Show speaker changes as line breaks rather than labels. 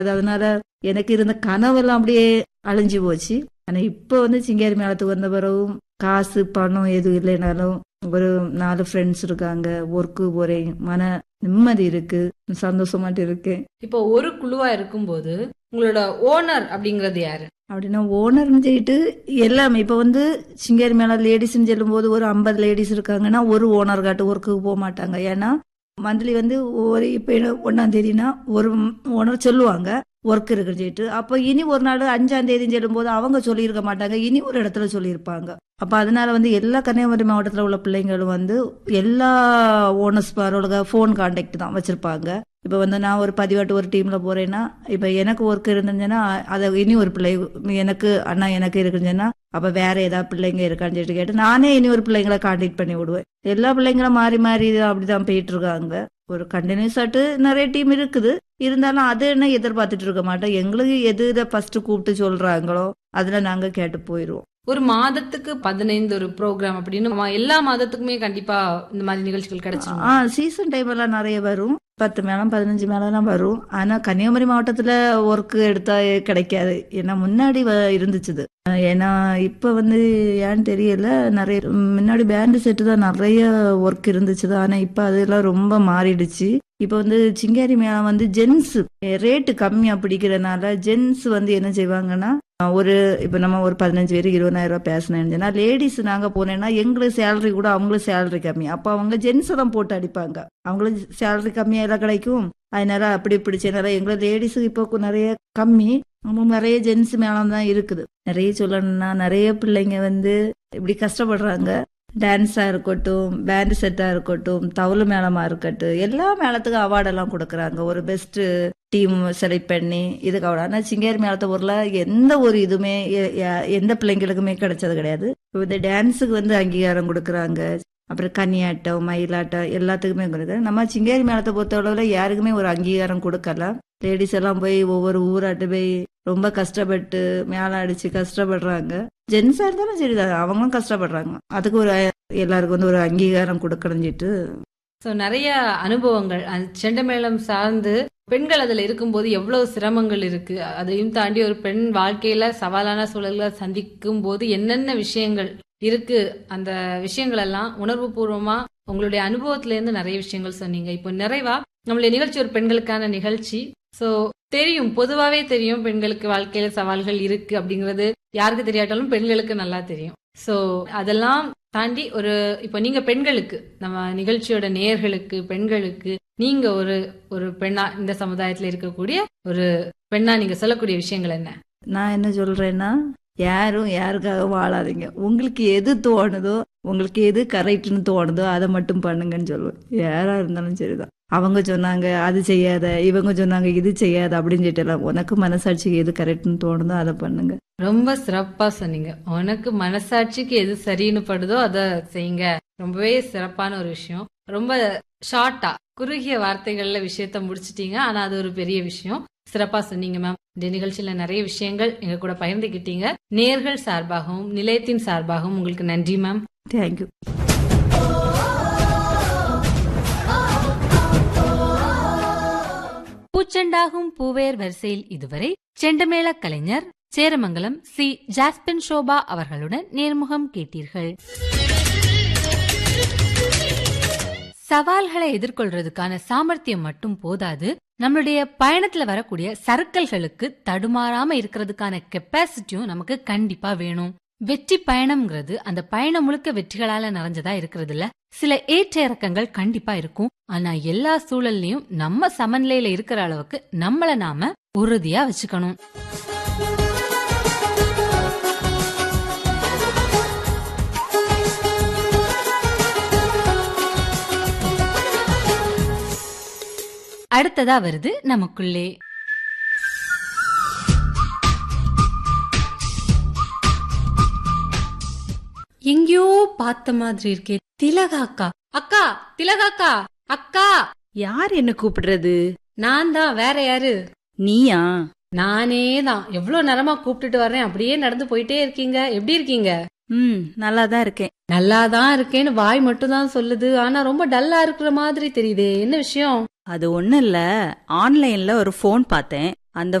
அதனால எனக்கு இருந்த கனவெல்லாம் அப்படியே அழிஞ்சு போச்சு ஆனா இப்ப வந்து சிங்கேரி மேளத்துக்கு வந்த பிறகும் காசு பணம் எதுவும் இல்லைனாலும் ஒரு நாலு ஃப்ரெண்ட்ஸ் இருக்காங்க ஒர்க்கு போறேன் மன நிம்மதி இருக்கு சந்தோஷமாட்டு இருக்கேன்
இப்போ ஒரு குழுவா இருக்கும்போது உங்களோட ஓனர் அப்படிங்கறது யாரு
அப்படின்னா ஓனர்னு சொல்லிட்டு எல்லாமே இப்போ வந்து சிங்கேரி மேல லேடிஸ்ன்னு சொல்லும்போது ஒரு ஐம்பது லேடிஸ் இருக்காங்கன்னா ஒரு ஓனர் காட்டு ஒர்க்குக்கு போக மாட்டாங்க ஏன்னா மந்த்லி வந்து ஒரு இப்போ ஒன்றாம் தேதினா ஒரு ஓனர் சொல்லுவாங்க ஒர்க் இருக்குன்னு சொல்லிட்டு அப்போ இனி ஒரு நாள் அஞ்சாம் தேதின்னு சொல்லும்போது அவங்க சொல்லியிருக்க மாட்டாங்க இனி ஒரு இடத்துல சொல்லியிருப்பாங்க அப்போ அதனால வந்து எல்லா கன்னியாகுமரி மாவட்டத்தில் உள்ள பிள்ளைங்களும் வந்து எல்லா ஓனர்ஸ் பாரோட ஃபோன் கான்டாக்ட் தான் வச்சிருப்பாங்க இப்போ வந்து நான் ஒரு பதிவாட்டு ஒரு டீம்ல போறேன்னா இப்போ எனக்கு ஒர்க் இருந்துச்சுன்னா அதை இனி ஒரு பிள்ளை எனக்கு அண்ணா எனக்கு இருக்குன்னு அப்ப வேற ஏதாவது பிள்ளைங்க இருக்கான்னு சொல்லிட்டு கேட்டு நானே இனி ஒரு பிள்ளைங்களை கான்டாக்ட் பண்ணி விடுவேன் எல்லா பிள்ளைங்களும் மாறி மாறி அப்படிதான் போயிட்டு இருக்காங்க ஒரு கண்டினியூஸ் ஆட்டு நிறைய டீம் இருக்குது இருந்தாலும் அது என்ன எதிர்பார்த்துட்டு இருக்க மாட்டோம் எங்களுக்கு எது இதை ஃபர்ஸ்ட் கூப்பிட்டு சொல்றாங்களோ அதுல நாங்க கேட்டு போயிருவோம்
ஒரு மாதத்துக்கு பதினைந்து ஒரு ப்ரோக்ராம் அப்படின்னு மா- எல்லா மாதத்துக்குமே கண்டிப்பா இந்த மாதிரி நிகழ்ச்சிகள் கிடைச்சிரும்
ஆ சீசன் டைம் எல்லாம் நிறைய வரும் பத்து மேலம் பதினஞ்சு மேலாம் வரும் ஆனா கன்னியாகுமரி மாவட்டத்துல ஒர்க் எடுத்தா கிடைக்காது ஏன்னா முன்னாடி வ- இருந்துச்சுது ஏன்னா இப்ப வந்து ஏன்னு தெரியல நிறைய முன்னாடி பேண்ட் செட்டு தான் நிறைய ஒர்க் இருந்துச்சுது ஆனா இப்ப அதெல்லாம் ரொம்ப மாறிடுச்சு இப்ப வந்து சிங்காரி மேளம் வந்து ஜென்ஸ் ரேட்டு கம்மியா பிடிக்கிறனால ஜென்ஸ் வந்து என்ன செய்வாங்கன்னா ஒரு இப்ப நம்ம ஒரு பதினஞ்சு பேருக்கு இருபதாயிரம் ரூபாய் பேசினேன்னா லேடிஸ் நாங்க போனேன்னா எங்களுக்கு சேலரி கூட அவங்களுக்கு சேலரி கம்மி அப்ப அவங்க ஜென்ஸ் தான் போட்டு அடிப்பாங்க அவங்களுக்கு சேலரி கம்மியா எல்லாம் கிடைக்கும் அதனால அப்படி பிடிச்சனால எங்களை லேடிஸ் இப்போ நிறைய கம்மி நம்ம நிறைய ஜென்ஸ் மேலம் தான் இருக்குது நிறைய சொல்லணும்னா நிறைய பிள்ளைங்க வந்து இப்படி கஷ்டப்படுறாங்க டான்ஸா இருக்கட்டும் பேண்ட் செட்டா இருக்கட்டும் தவுளு மேளமா இருக்கட்டும் எல்லா மேளத்துக்கும் அவார்டெல்லாம் கொடுக்குறாங்க ஒரு பெஸ்ட் டீம் செலக்ட் பண்ணி இதுக்கு அவார்டு ஆனால் சிங்கேரி மேளத்தை ஊரில் எந்த ஒரு இதுவுமே எ- எ- எந்த பிள்ளைங்களுக்குமே கிடைச்சது கிடையாது இப்போ இந்த டான்ஸுக்கு வந்து அங்கீகாரம் கொடுக்குறாங்க அப்புறம் கன்னியாட்டம் மயிலாட்டம் எல்லாத்துக்குமே கொடுக்குது நம்ம சிங்கேரி மேளத்தை பொறுத்தளவில் யாருக்குமே ஒரு அங்கீகாரம் கொடுக்கல லேடிஸ் எல்லாம் போய் ஒவ்வொரு ஊராட்டு போய் ரொம்ப கஷ்டப்பட்டு மேளம் அடிச்சு கஷ்டப்படுறாங்க ஜென்ஸா இருந்தாலும் சரிதான் அவங்களும் கஷ்டப்படுறாங்க அதுக்கு ஒரு எல்லாருக்கும் வந்து ஒரு அங்கீகாரம் கொடுக்கணும்னு சொல்லிட்டு
சோ நிறைய அனுபவங்கள் அந்த செண்டமேளம் சார்ந்து பெண்கள் அதுல இருக்கும்போது எவ்வளவு சிரமங்கள் இருக்கு அதையும் தாண்டி ஒரு பெண் வாழ்க்கையில சவாலான சூழல்களை சந்திக்கும் போது என்னென்ன விஷயங்கள் இருக்கு அந்த விஷயங்கள் எல்லாம் உணர்வு பூர்வமா உங்களுடைய அனுபவத்துல இருந்து நிறைய விஷயங்கள் சொன்னீங்க இப்போ நிறைவா நம்மளுடைய நிகழ்ச்சி ஒரு பெண்களுக்கான நிகழ்ச்சி சோ தெரியும் பொதுவாவே தெரியும் பெண்களுக்கு வாழ்க்கையில சவால்கள் இருக்கு அப்படிங்கிறது யாருக்கு தெரியாட்டாலும் பெண்களுக்கு நல்லா தெரியும் சோ அதெல்லாம் தாண்டி ஒரு இப்போ நீங்க பெண்களுக்கு நம்ம நிகழ்ச்சியோட நேயர்களுக்கு பெண்களுக்கு நீங்க ஒரு ஒரு பெண்ணா இந்த சமுதாயத்துல இருக்கக்கூடிய ஒரு பெண்ணா நீங்க சொல்லக்கூடிய விஷயங்கள் என்ன
நான் என்ன சொல்றேன்னா யாரும் யாருக்காக வாழாதீங்க உங்களுக்கு எது தோணுதோ உங்களுக்கு எது கரெக்ட்னு தோணுதோ அதை மட்டும் பண்ணுங்கன்னு சொல்லுவேன் யாரா இருந்தாலும் சரிதான் அவங்க சொன்னாங்க அது செய்யாத இவங்க சொன்னாங்க இது செய்யாத அப்படின்னு சொல்லிட்டு எல்லாம் உனக்கு மனசாட்சிக்கு எது கரெக்ட்னு தோணுதோ அதை பண்ணுங்க
ரொம்ப சிறப்பா சொன்னீங்க உனக்கு மனசாட்சிக்கு எது சரின்னு படுதோ அதை செய்யுங்க ரொம்பவே சிறப்பான ஒரு விஷயம் ரொம்ப ஷார்ட்டா குறுகிய வார்த்தைகள்ல விஷயத்த முடிச்சிட்டீங்க ஆனா அது ஒரு பெரிய விஷயம் சிறப்பா சொன்னீங்க மேம் இந்த நிகழ்ச்சியில நிறைய விஷயங்கள் எங்க கூட பகிர்ந்துக்கிட்டீங்க நேர்கள் சார்பாகவும் நிலையத்தின் சார்பாகவும் உங்களுக்கு நன்றி மேம்
தேங்க்யூ
பூச்செண்டாகும் பூவேர் வரிசையில் இதுவரை செண்டமேள கலைஞர் சேரமங்கலம் சி ஜாஸ்பின் ஷோபா அவர்களுடன் நேர்முகம் கேட்டீர்கள் சவால்களை எதிர்கொள்றதுக்கான சாமர்த்தியம் மட்டும் போதாது நம்மளுடைய பயணத்துல வரக்கூடிய சறுக்கல்களுக்கு தடுமாறாம இருக்கிறதுக்கான கெப்பாசிட்டியும் நமக்கு கண்டிப்பா வேணும் வெற்றி பயணம்ங்கிறது அந்த பயணம் முழுக்க வெற்றிகளால நிறைஞ்சதா இருக்கிறது இல்ல சில ஏற்ற இறக்கங்கள் கண்டிப்பா இருக்கும் ஆனா எல்லா சூழல்லையும் நம்ம சமநிலையில இருக்கிற அளவுக்கு நம்மள நாம உறுதியா வச்சுக்கணும் அடுத்ததா வருது நமக்குள்ளே எங்கேயோ பார்த்த மாதிரி இருக்கே திலகாக்கா அக்கா திலகாக்கா அக்கா
யார் என்ன கூப்பிடுறது
நான் தான் வேற யாரு
நீயா
நானே தான் எவ்வளவு நேரமா கூப்பிட்டுட்டு வர்றேன் அப்படியே நடந்து போயிட்டே இருக்கீங்க எப்படி இருக்கீங்க
ம் நல்லா தான் இருக்கேன்
நல்லா தான் இருக்கேன்னு வாய் மட்டும் தான் சொல்லுது ஆனா ரொம்ப டல்லா இருக்கிற மாதிரி தெரியுதே என்ன விஷயம்
அது ஒண்ணும் இல்ல ஆன்லைன்ல ஒரு ஃபோன் பார்த்தேன் அந்த